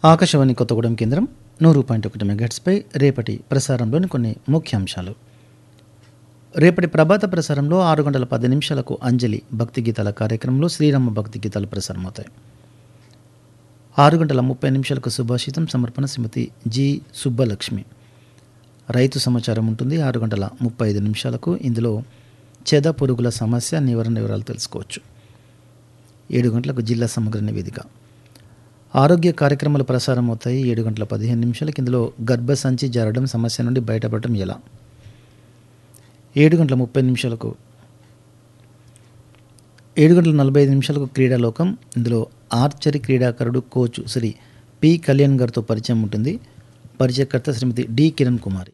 ఆకాశవాణి కొత్తగూడెం కేంద్రం నూరు పాయింట్ ఒకటి మెగాట్స్పై రేపటి ప్రసారంలోని కొన్ని ముఖ్యాంశాలు రేపటి ప్రభాత ప్రసారంలో ఆరు గంటల పది నిమిషాలకు అంజలి భక్తి గీతాల కార్యక్రమంలో శ్రీరామ భక్తి గీతాలు ప్రసారమవుతాయి ఆరు గంటల ముప్పై నిమిషాలకు సుభాషితం సమర్పణ శ్రీమతి జి సుబ్బలక్ష్మి రైతు సమాచారం ఉంటుంది ఆరు గంటల ముప్పై ఐదు నిమిషాలకు ఇందులో చెద పురుగుల సమస్య నివారణ వివరాలు తెలుసుకోవచ్చు ఏడు గంటలకు జిల్లా సమగ్ర నివేదిక ఆరోగ్య కార్యక్రమాలు ప్రసారం అవుతాయి ఏడు గంటల పదిహేను నిమిషాలకు ఇందులో గర్భసంచి జారడం సమస్య నుండి బయటపడటం ఎలా ఏడు గంటల ముప్పై నిమిషాలకు ఏడు గంటల నలభై ఐదు నిమిషాలకు క్రీడాలోకం ఇందులో ఆర్చరీ క్రీడాకారుడు కోచ్ శ్రీ పి కళ్యాణ్ గారితో పరిచయం ఉంటుంది పరిచయకర్త శ్రీమతి డి కిరణ్ కుమారి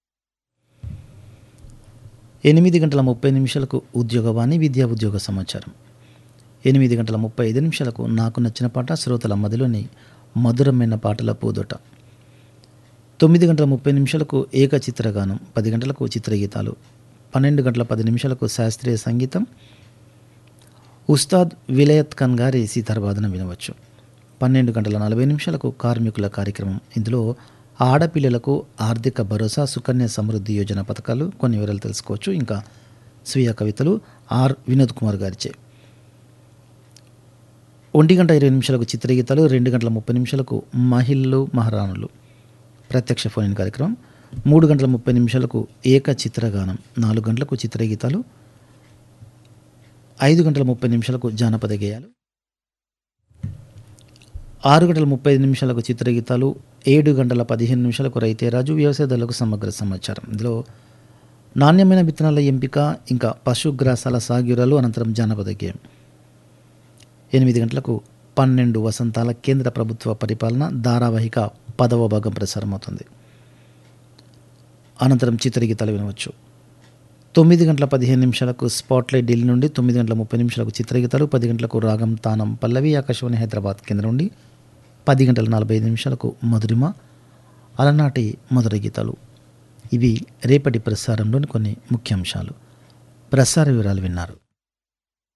ఎనిమిది గంటల ముప్పై నిమిషాలకు ఉద్యోగవాణి విద్యా ఉద్యోగ సమాచారం ఎనిమిది గంటల ముప్పై ఐదు నిమిషాలకు నాకు నచ్చిన పాట శ్రోతల మదిలోని మధురమైన పాటల పూదోట తొమ్మిది గంటల ముప్పై నిమిషాలకు ఏక చిత్రగానం పది గంటలకు చిత్రగీతాలు పన్నెండు గంటల పది నిమిషాలకు శాస్త్రీయ సంగీతం ఉస్తాద్ విలయత్ ఖాన్ గారి సీతార్వాదన వినవచ్చు పన్నెండు గంటల నలభై నిమిషాలకు కార్మికుల కార్యక్రమం ఇందులో ఆడపిల్లలకు ఆర్థిక భరోసా సుకన్య సమృద్ధి యోజన పథకాలు కొన్ని వివరాలు తెలుసుకోవచ్చు ఇంకా స్వీయ కవితలు ఆర్ వినోద్ కుమార్ గారిచే ఒంటి గంట ఇరవై నిమిషాలకు చిత్రగీతాలు రెండు గంటల ముప్పై నిమిషాలకు మహిళలు మహారాణులు ప్రత్యక్ష ఫోన్ ఇన్ కార్యక్రమం మూడు గంటల ముప్పై నిమిషాలకు ఏక చిత్రగానం నాలుగు గంటలకు చిత్రగీతాలు ఐదు గంటల ముప్పై నిమిషాలకు జానపద గేయాలు ఆరు గంటల ముప్పై ఐదు నిమిషాలకు చిత్రగీతాలు ఏడు గంటల పదిహేను నిమిషాలకు రైతేరాజు వ్యవసాయదారులకు సమగ్ర సమాచారం ఇందులో నాణ్యమైన విత్తనాల ఎంపిక ఇంకా పశుగ్రాసాల సాగ్యురాలు అనంతరం జానపద గేయం ఎనిమిది గంటలకు పన్నెండు వసంతాల కేంద్ర ప్రభుత్వ పరిపాలన ధారావాహిక పదవ భాగం ప్రసారమవుతుంది అనంతరం చిత్రగీతాలు వినవచ్చు తొమ్మిది గంటల పదిహేను నిమిషాలకు స్పాట్లైట్ ఢిల్లీ నుండి తొమ్మిది గంటల ముప్పై నిమిషాలకు చిత్రగీతాలు పది గంటలకు రాగం తానం పల్లవి ఆకాశవాణి హైదరాబాద్ కేంద్రం నుండి పది గంటల నలభై ఐదు నిమిషాలకు మధురిమ అలనాటి మధుర గీతాలు ఇవి రేపటి ప్రసారంలోని కొన్ని ముఖ్యాంశాలు ప్రసార వివరాలు విన్నారు